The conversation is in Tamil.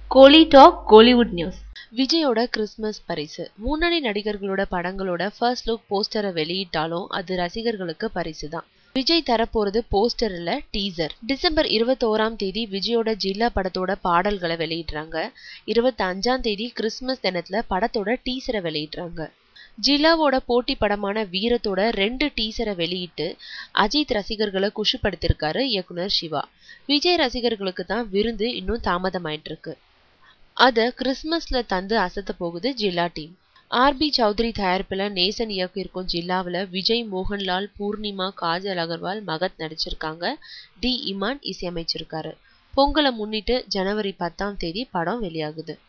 கோலி டாக் கோலிவுட் நியூஸ் விஜயோட கிறிஸ்மஸ் பரிசு முன்னணி நடிகர்களோட படங்களோட ஃபர்ஸ்ட் லுக் போஸ்டரை வெளியிட்டாலும் அது ரசிகர்களுக்கு பரிசு தான் விஜய் தரப்போறது போஸ்டர் இல்ல டீசர் டிசம்பர் இருபத்தோராம் தேதி விஜயோட ஜில்லா படத்தோட பாடல்களை வெளியிடுறாங்க இருபத்தி அஞ்சாம் தேதி கிறிஸ்மஸ் தினத்துல படத்தோட டீசரை வெளியிடுறாங்க ஜில்லாவோட போட்டி படமான வீரத்தோட ரெண்டு டீசரை வெளியிட்டு அஜித் ரசிகர்களை குஷிப்படுத்திருக்காரு இயக்குனர் சிவா விஜய் ரசிகர்களுக்கு தான் விருந்து இன்னும் தாமதமாயிட்டு இருக்கு அத கிறிஸ்மஸ்ல தந்து அசத்த போகுது ஜில்லா டீம் ஆர்பி சௌத்ரி தயாரிப்புல நேசன் இயக்கியிருக்கும் ஜில்லாவில் விஜய் மோகன்லால் பூர்ணிமா காஜல் அகர்வால் மகத் நடிச்சிருக்காங்க டி இமான் இசையமைச்சிருக்காரு பொங்கலை முன்னிட்டு ஜனவரி பத்தாம் தேதி படம் வெளியாகுது